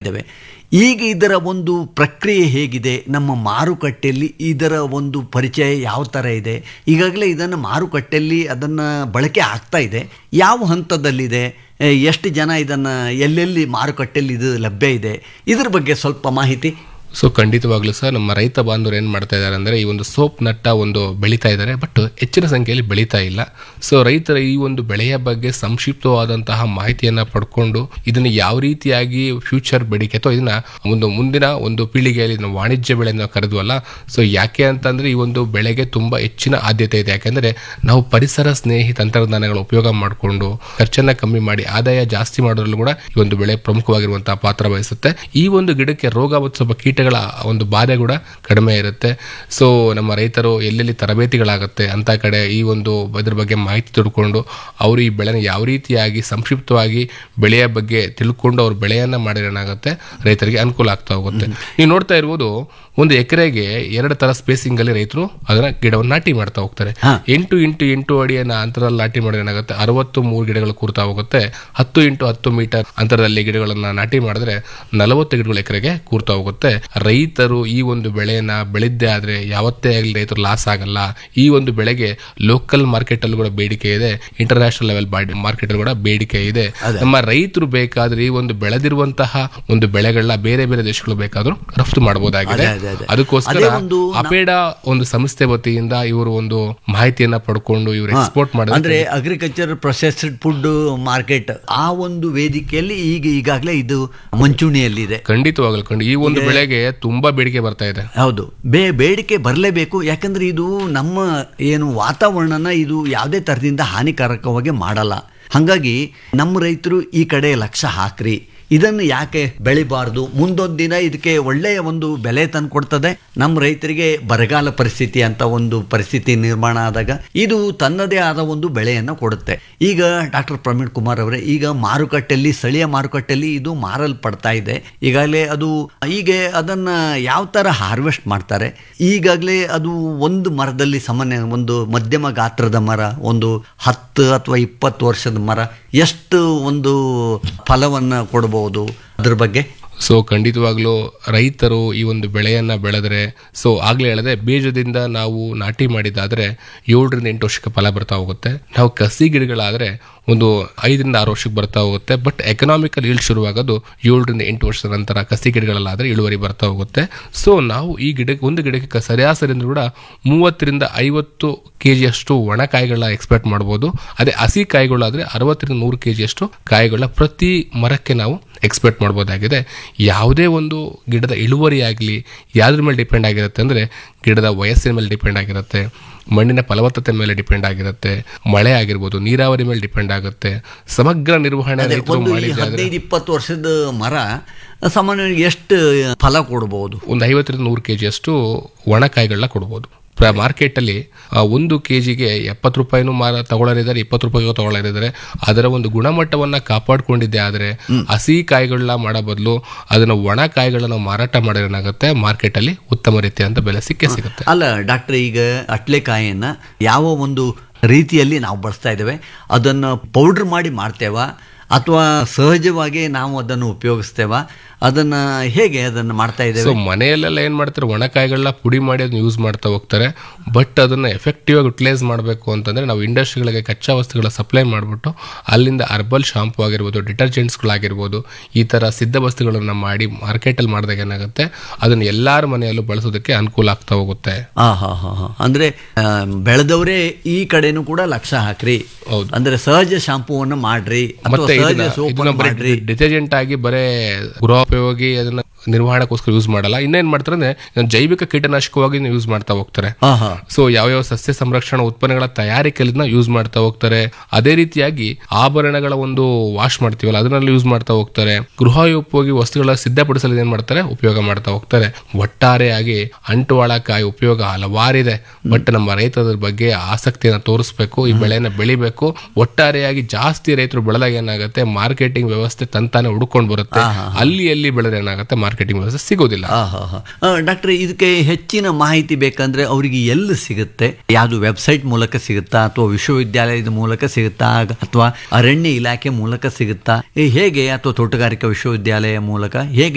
ಇದ್ದೇವೆ ಈಗ ಇದರ ಒಂದು ಪ್ರಕ್ರಿಯೆ ಹೇಗಿದೆ ನಮ್ಮ ಮಾರುಕಟ್ಟೆಯಲ್ಲಿ ಇದರ ಒಂದು ಪರಿಚಯ ಯಾವ ಥರ ಇದೆ ಈಗಾಗಲೇ ಇದನ್ನು ಮಾರುಕಟ್ಟೆಯಲ್ಲಿ ಅದನ್ನು ಬಳಕೆ ಆಗ್ತಾ ಇದೆ ಯಾವ ಹಂತದಲ್ಲಿದೆ ಎ, ಎಷ್ಟು ಜನ ಇದನ್ನು ಎಲ್ಲೆಲ್ಲಿ ಮಾರುಕಟ್ಟೆಯಲ್ಲಿ ಇದು ಲಭ್ಯ ಇದೆ ಇದ್ರ ಬಗ್ಗೆ ಸ್ವಲ್ಪ ಮಾಹಿತಿ ಸೊ ಖಂಡಿತವಾಗ್ಲೂ ಸರ್ ನಮ್ಮ ರೈತ ಬಾಂಧವರು ಏನು ಮಾಡ್ತಾ ಇದ್ದಾರೆ ಅಂದರೆ ಈ ಒಂದು ಸೋಪ್ ನಟ್ಟ ಒಂದು ಬೆಳೀತಾ ಇದ್ದಾರೆ ಬಟ್ ಹೆಚ್ಚಿನ ಸಂಖ್ಯೆಯಲ್ಲಿ ಬೆಳೀತಾ ಇಲ್ಲ ಸೊ ರೈತರ ಈ ಒಂದು ಬೆಳೆಯ ಬಗ್ಗೆ ಸಂಕ್ಷಿಪ್ತವಾದಂತಹ ಮಾಹಿತಿಯನ್ನು ಪಡ್ಕೊಂಡು ಇದನ್ನು ಯಾವ ರೀತಿಯಾಗಿ ಫ್ಯೂಚರ್ ಬೇಡಿಕೆ ಅಥವಾ ಇದನ್ನ ಒಂದು ಮುಂದಿನ ಒಂದು ಪೀಳಿಗೆಯಲ್ಲಿ ನಾವು ವಾಣಿಜ್ಯ ಬೆಳೆ ನಾವು ಕರೆದ್ವಲ್ಲ ಸೊ ಯಾಕೆ ಅಂತಂದ್ರೆ ಈ ಒಂದು ಬೆಳೆಗೆ ತುಂಬಾ ಹೆಚ್ಚಿನ ಆದ್ಯತೆ ಇದೆ ಯಾಕೆಂದ್ರೆ ನಾವು ಪರಿಸರ ಸ್ನೇಹಿ ತಂತ್ರಜ್ಞಾನಗಳ ಉಪಯೋಗ ಮಾಡಿಕೊಂಡು ಖರ್ಚನ್ನ ಕಮ್ಮಿ ಮಾಡಿ ಆದಾಯ ಜಾಸ್ತಿ ಮಾಡೋದ್ರಲ್ಲೂ ಕೂಡ ಈ ಒಂದು ಬೆಳೆ ಪ್ರಮುಖವಾಗಿರುವಂತಹ ಪಾತ್ರ ವಹಿಸುತ್ತೆ ಈ ಒಂದು ಗಿಡಕ್ಕೆ ರೋಗ ಮತ್ತು ಸ್ವಲ್ಪ ಕೀಟಗಳ ಒಂದು ಬಾಧೆ ಕೂಡ ಕಡಿಮೆ ಇರುತ್ತೆ ಸೊ ನಮ್ಮ ರೈತರು ಎಲ್ಲೆಲ್ಲಿ ತರಬೇತಿಗಳಾಗುತ್ತೆ ಅಂತ ಕಡೆ ಈ ಒಂದು ಇದ್ರ ಬಗ್ಗೆ ಮಾಹಿತಿ ತಿಳ್ಕೊಂಡು ಅವರು ಈ ಬೆಳೆನ ಯಾವ ರೀತಿಯಾಗಿ ಸಂಕ್ಷಿಪ್ತವಾಗಿ ಬೆಳೆಯ ಬಗ್ಗೆ ತಿಳ್ಕೊಂಡು ಅವ್ರ ಬೆಳೆಯನ್ನ ಮಾಡಿದ್ರೆ ಏನಾಗುತ್ತೆ ರೈತರಿಗೆ ಅನುಕೂಲ ಆಗ್ತಾ ಹೋಗುತ್ತೆ ನೀವು ನೋಡ್ತಾ ಇರ್ಬೋದು ಒಂದು ಎಕರೆಗೆ ಎರಡು ತರ ಸ್ಪೇಸಿಂಗ್ ಅಲ್ಲಿ ರೈತರು ಅದನ್ನ ಗಿಡವನ್ನು ನಾಟಿ ಮಾಡ್ತಾ ಹೋಗ್ತಾರೆ ಎಂಟು ಇಂಟು ಎಂಟು ಅಡಿಯನ್ನ ಅಂತರದಲ್ಲಿ ನಾಟಿ ಮಾಡಿದ್ರೆ ಏನಾಗುತ್ತೆ ಅರವತ್ತು ಮೂರು ಗಿಡಗಳು ಕೂರ್ತಾ ಹೋಗುತ್ತೆ ಹತ್ತು ಇಂಟು ಹತ್ತು ಮೀಟರ್ ಅಂತರದಲ್ಲಿ ಗಿಡಗಳನ್ನ ನಾಟಿ ಮಾಡಿದ್ರೆ ನಲವತ್ತು ಗಿಡಗಳು ಎಕರೆಗೆ ಕೂರ್ತಾ ಹೋಗುತ್ತೆ ರೈತರು ಈ ಒಂದು ಬೆಳೆಯನ್ನ ಬೆಳೆದ್ದೇ ಆದ್ರೆ ಯಾವತ್ತೇ ಆಗಲಿ ರೈತರು ಲಾಸ್ ಆಗಲ್ಲ ಈ ಒಂದು ಬೆಳೆಗೆ ಲೋಕಲ್ ಮಾರ್ಕೆಟ್ ಅಲ್ಲಿ ಕೂಡ ಬೇಡಿಕೆ ಇದೆ ಇಂಟರ್ನ್ಯಾಷನಲ್ ಲೆವೆಲ್ ಮಾರ್ಕೆಟ್ ಅಲ್ಲಿ ಕೂಡ ಬೇಡಿಕೆ ಇದೆ ನಮ್ಮ ರೈತರು ಬೇಕಾದ್ರೆ ಈ ಒಂದು ಬೆಳೆದಿರುವಂತಹ ಒಂದು ಬೆಳೆಗಳನ್ನ ಬೇರೆ ಬೇರೆ ದೇಶಗಳು ಬೇಕಾದ್ರೂ ರಫ್ತು ಮಾಡಬಹುದಾಗಿದೆ ಅದೇ, ಅದೇ, ಅದೇ. ಅದಕ್ಕೋಸ್ಕರ ಅದೇ ಒಂದು ನ- ಅಪೇಡ ಒಂದು ಸಂಸ್ಥೆ ವತಿಯಿಂದ ಇವರು ಒಂದು ಮಾಹಿತಿಯನ್ನ ಪಡ್ಕೊಂಡು ಇವರು ಎಕ್ಸ್ಪೋರ್ಟ್ ಮಾಡಿದ್ರೆ ಅಂದ್ರೆ ಅಗ್ರಿಕಲ್ಚರ್ ಪ್ರೊಸೆಸ್ಡ್ ಫುಡ್ ಮಾರ್ಕೆಟ್ ಆ ಒಂದು ವೇದಿಕೆಯಲ್ಲಿ ಈಗ ಈಗಾಗಲೇ ಇದು ಮುಂಚೂಣಿಯಲ್ಲಿದೆ ಖಂಡಿತವಾಗಲು ಖಂಡಿತ ಈ ಒಂದು ಬೆಳೆಗೆ ತುಂಬಾ ಬೇಡಿಕೆ ಬರ್ತಾ ಇದೆ ಹೌದು ಬೇ ಬೇಡಿಕೆ ಬರಲೇಬೇಕು ಯಾಕಂದ್ರೆ ಇದು ನಮ್ಮ ಏನು ವಾತಾವರಣನ ಇದು ಯಾವುದೇ ಥರದಿಂದ ಹಾನಿಕಾರಕವಾಗಿ ಮಾಡಲ್ಲ ಹಾಗಾಗಿ ನಮ್ಮ ರೈತರು ಈ ಕಡೆ ಲಕ್ಷ್ಯ ಹಾಕ್ರಿ ಇದನ್ನು ಯಾಕೆ ಬೆಳಿಬಾರ್ದು ಮುಂದೊಂದು ದಿನ ಇದಕ್ಕೆ ಒಳ್ಳೆಯ ಒಂದು ಬೆಲೆ ತಂದು ಕೊಡ್ತದೆ ನಮ್ಮ ರೈತರಿಗೆ ಬರಗಾಲ ಪರಿಸ್ಥಿತಿ ಅಂತ ಒಂದು ಪರಿಸ್ಥಿತಿ ನಿರ್ಮಾಣ ಆದಾಗ ಇದು ತನ್ನದೇ ಆದ ಒಂದು ಬೆಳೆಯನ್ನು ಕೊಡುತ್ತೆ ಈಗ ಡಾಕ್ಟರ್ ಪ್ರವೀಣ್ ಕುಮಾರ್ ಅವರೇ ಈಗ ಮಾರುಕಟ್ಟೆಯಲ್ಲಿ ಸ್ಥಳೀಯ ಮಾರುಕಟ್ಟೆಯಲ್ಲಿ ಇದು ಮಾರಲ್ಪಡ್ತಾ ಇದೆ ಈಗಾಗಲೇ ಅದು ಹೀಗೆ ಅದನ್ನು ಯಾವ ಥರ ಹಾರ್ವೆಸ್ಟ್ ಮಾಡ್ತಾರೆ ಈಗಾಗಲೇ ಅದು ಒಂದು ಮರದಲ್ಲಿ ಸಾಮಾನ್ಯ ಒಂದು ಮಧ್ಯಮ ಗಾತ್ರದ ಮರ ಒಂದು ಹತ್ತು ಅಥವಾ ಇಪ್ಪತ್ತು ವರ್ಷದ ಮರ ಎಷ್ಟು ಒಂದು ಫಲವನ್ನು ಕೊಡಬಹುದು ಅದ್ರ ಬಗ್ಗೆ ಸೊ ಖಂಡಿತವಾಗ್ಲೂ ರೈತರು ಈ ಒಂದು ಬೆಳೆಯನ್ನ ಬೆಳೆದ್ರೆ ಸೊ ಆಗ್ಲೇ ಹೇಳಿದೆ ಬೀಜದಿಂದ ನಾವು ನಾಟಿ ಮಾಡಿದಾದ್ರೆ ಏಳರಿಂದ ಎಂಟು ವರ್ಷಕ್ಕೆ ಫಲ ಬರ್ತಾ ಹೋಗುತ್ತೆ ನಾವು ಕಸಿ ಗಿಡಗಳಾದ್ರೆ ಒಂದು ಐದರಿಂದ ಆರು ವರ್ಷಕ್ಕೆ ಬರ್ತಾ ಹೋಗುತ್ತೆ ಬಟ್ ಎಕನಾಮಿಕಲ್ ಈಲ್ಡ್ ಶುರುವಾಗೋದು ಏಳರಿಂದ ಎಂಟು ವರ್ಷದ ನಂತರ ಕಸಿ ಗಿಡಗಳಲ್ಲಾದ್ರೆ ಇಳುವರಿ ಬರ್ತಾ ಹೋಗುತ್ತೆ ಸೊ ನಾವು ಈ ಗಿಡಕ್ಕೆ ಒಂದು ಗಿಡಕ್ಕೆ ಕ- ಸರಾಸರಿ ಅಂದ್ರೂ ಕೂಡ ಮೂವತ್ತರಿಂದ ಐವತ್ತು ಕೆ ಜಿಯಷ್ಟು ಒಣ ಕಾಯಿಗಳನ್ನ ಎಕ್ಸ್ಪೆಕ್ಟ್ ಮಾಡ್ಬೋದು ಅದೇ ಹಸಿ ಕಾಯಿಗಳಾದ್ರೆ ಅರವತ್ತರಿಂದ ನೂರು ಕೆ ಜಿಯಷ್ಟು ಕಾಯಿಗಳನ್ನ ಪ್ರತಿ ಮರಕ್ಕೆ ನಾವು ಎಕ್ಸ್ಪೆಕ್ಟ್ ಮಾಡ್ಬೋದಾಗಿದೆ ಯಾವುದೇ ಒಂದು ಗಿಡದ ಇಳುವರಿ ಆಗಲಿ ಯಾವ್ದ್ರ ಮೇಲೆ ಡಿಪೆಂಡ್ ಆಗಿರುತ್ತೆ ಅಂದರೆ ಗಿಡದ ವಯಸ್ಸಿನ ಮೇಲೆ ಡಿಪೆಂಡ್ ಆಗಿರುತ್ತೆ ಮಣ್ಣಿನ ಫಲವತ್ತತೆ ಮೇಲೆ ಡಿಪೆಂಡ್ ಆಗಿರುತ್ತೆ ಮಳೆ ಆಗಿರ್ಬೋದು ನೀರಾವರಿ ಮೇಲೆ ಡಿಪೆಂಡ್ ಆಗುತ್ತೆ ಸಮಗ್ರ ನಿರ್ವಹಣೆ ಅದೇ ರೈತರು ಒಂದು ಈ ಮಾಡಿದ್ರೆ ಹದಿನೈದು ಇಪ್ಪತ್ತು ವರ್ಷದ ಮರ ಸಾಮಾನ್ಯವಾಗಿ ಎಷ್ಟು ಫಲ ಕೊಡ್ಬೋದು ಒಂದು ಐವತ್ತರಿಂದ ನೂರು ಕೆ ಜಿಯಷ್ಟು ಒಣ ಕಾಯಿಗಳನ್ನ ಕೊಡ್ಬೋದು ಮಾರ್ಕೆಟಲ್ಲಿ ಒಂದು ಕೆ ಜಿಗೆ ಎಪ್ಪತ್ತು ರೂಪಾಯಿನೂ ಮಾರ ತಗೊಳ್ಳೋರಿದ್ದಾರೆ ಇಪ್ಪತ್ತು ರೂಪಾಯಿಗೂ ತಗೊಳ್ಳೋರಿದ್ದಾರೆ ಅದರ ಒಂದು ಗುಣಮಟ್ಟವನ್ನ ಕಾಪಾಡ್ಕೊಂಡಿದ್ದೆ ಆದರೆ ಹಸಿ ಕಾಯಿಗಳನ್ನ ಮಾಡೋ ಬದಲು ಅದನ್ನ ಒಣ ಕಾಯಿಗಳನ್ನ ನಾವು ಮಾರಾಟ ಮಾಡಿರೋನಾಗುತ್ತೆ ಮಾರ್ಕೆಟಲ್ಲಿ ಉತ್ತಮ ರೀತಿಯಾದಂಥ ಬೆಲೆ ಸಿಕ್ಕೇ ಸಿಗುತ್ತೆ ಅಲ್ಲ ಡಾಕ್ಟರ್ ಈಗ ಅಟ್ಲೆಕಾಯಿಯನ್ನು ಯಾವ ಒಂದು ರೀತಿಯಲ್ಲಿ ನಾವು ಬಳಸ್ತಾ ಇದ್ದೇವೆ ಅದನ್ನು ಪೌಡ್ರ್ ಮಾಡಿ ಮಾಡ್ತೇವಾ ಅಥವಾ ಸಹಜವಾಗಿ ನಾವು ಅದನ್ನು ಉಪಯೋಗಿಸ್ತೇವ ಅದನ್ನು ಹೇಗೆ ಅದನ್ನು ಮಾಡ್ತಾ ಸೊ ಇದ್ದೇವೆ ಮನೆಯಲ್ಲೆಲ್ಲ ಏನ್ ಮಾಡ್ತಾರೆ ಒಣಕಾಯಿಗಳನ್ನ ಪುಡಿ ಮಾಡಿ ಅದನ್ನ ಯೂಸ್ ಮಾಡ್ತಾ ಹೋಗ್ತಾರೆ ಬಟ್ ಅದನ್ನ ಎಫೆಕ್ಟಿವ್ ಆಗಿ ಯುಟಿಲೈಸ್ ಮಾಡಬೇಕು ಅಂತಂದ್ರೆ ನಾವು ಇಂಡಸ್ಟ್ರಿಗಳಿಗೆ ಕಚ್ಚಾ ವಸ್ತುಗಳ ಸಪ್ಲೈ ಮಾಡಿಬಿಟ್ಟು ಅಲ್ಲಿಂದ ಅರ್ಬಲ್ ಶಾಂಪು ಆಗಿರ್ಬೋದು ಡಿಟರ್ಜೆಂಟ್ಸ್ಗಳಾಗಿರ್ಬೋದು ಈ ತರ ಸಿದ್ಧ ವಸ್ತುಗಳನ್ನ ಮಾಡಿ ಮಾರ್ಕೆಟಲ್ಲಿ ಮಾಡಿದಾಗ ಏನಾಗುತ್ತೆ ಅದನ್ನ ಎಲ್ಲಾರ ಮನೆಯಲ್ಲೂ ಬಳಸೋದಕ್ಕೆ ಅನುಕೂಲ ಆಗ್ತಾ ಹೋಗುತ್ತೆ ಹಾ ಹಾ ಹಾ ಹಾ ಅಂದ್ರೆ ಆ, ಬೆಳೆದವರೇ ಈ ಕಡೆನೂ ಕೂಡ ಲಕ್ಷ್ಯ ಹಾಕ್ರಿ ಹೌದು. ಅಂದ್ರೆ ಸಹಜ ಶಾಂಪೂವನ್ನು ಮಾಡ್ರಿ ಅಥವಾ ಮತ್ತೆ ಸಹಜ ಇದನ್ನ ಸೋಪ್ ಇದನ್ನ ಬರೀ ಮಾಡ್ರಿ ಡಿಟರ್ಜೆಂಟ್ ಆಗಿ ಬರೇ ಗೃಹೋಪಯೋಗಿ ಅದನ್ನ ನಿರ್ವಹಣೆಗೋಸ್ಕರ ಯೂಸ್ ಮಾಡಲ್ಲ ಇನ್ನೇನ್ ಮಾಡ್ತಾರೆ ಅಂದ್ರೆ ಇದನ್ನ ಜೈವಿಕ ಕೀಟನಾಶಕವಾಗಿ ಯೂಸ್ ಮಾಡ್ತಾ ಹೋಗ್ತಾರೆ ಹಾ ಹಾ ಸೊ ಯಾವ್ಯಾವ ಸಸ್ಯ ಸಂರಕ್ಷಣಾ ಉತ್ಪನ್ನಗಳ ತಯಾರಿಕೆಯಲ್ಲಿನ ಯೂಸ್ ಮಾಡ್ತಾ ಹೋಗ್ತಾರೆ ಅದೇ ರೀತಿಯಾಗಿ ಆಭರಣಗಳ ಒಂದು ವಾಶ್ ಮಾಡ್ತೀವಲ್ಲ ಅದನ್ನೆಲ್ಲ ಯೂಸ್ ಮಾಡ್ತಾ ಹೋಗ್ತಾರೆ ಗೃಹೋಪಯೋಗಿ ವಸ್ತುಗಳ ಸಿದ್ಧಪಡಿಸಲು ಏನ್ ಮಾಡ್ತಾರೆ ಉಪಯೋಗ ಮಾಡ್ತಾ ಹೋಗ್ತಾರೆ ಒಟ್ಟಾರೆಯಾಗಿ ಅಂಟುವಾಳಕಾಯಿ ಉಪಯೋಗ ಹಲವಾರಿದೆ ಬಟ್ ನಮ್ಮ ರೈತರ ಬಗ್ಗೆ ಆಸಕ್ತಿಯನ್ನು ತೋರಿಸ್ಬೇಕು ಈ ಬೆಳೆನ ಬೆಳಿಬೇಕು ಒಟ್ಟಾರೆಯಾಗಿ ಜಾಸ್ತಿ ರೈತರು ಬೆಳೆದಾಗ ಏನಾಗುತ್ತೆ ಮಾರ್ಕೆಟಿಂಗ್ ವ್ಯವಸ್ಥೆ ತಂತಾನೆ ಹುಡ್ಕೊಂಡು ಬರುತ್ತೆ ಅಲ್ಲಿ ಎಲ್ಲಿ ಬೆಳೆದ್ರೆ ಏನಾಗುತ್ತೆ ಮಾರ್ಕೆಟಿಂಗ್ ವ್ಯವಸ್ಥೆ ಸಿಗೋದಿಲ್ಲ ಹಾ ಹಾ ಹಾ ಡಾಕ್ಟರ್ ಇದಕ್ಕೆ ಹೆಚ್ಚಿನ ಮಾಹಿತಿ ಬೇಕಂದ್ರೆ ಅವರಿಗೆ ಎಲ್ಲಿ ಸಿಗುತ್ತೆ ಯಾವುದು ವೆಬ್ಸೈಟ್ ಮೂಲಕ ಸಿಗುತ್ತಾ ಅಥವಾ ವಿಶ್ವವಿದ್ಯಾಲಯದ ಮೂಲಕ ಸಿಗುತ್ತಾ ಅಥವಾ ಅರಣ್ಯ ಇಲಾಖೆ ಮೂಲಕ ಸಿಗುತ್ತಾ ಈ ಹೇಗೆ ಅಥವಾ ತೋಟಗಾರಿಕಾ ವಿಶ್ವವಿದ್ಯಾಲಯ ಮೂಲಕ ಹೇಗೆ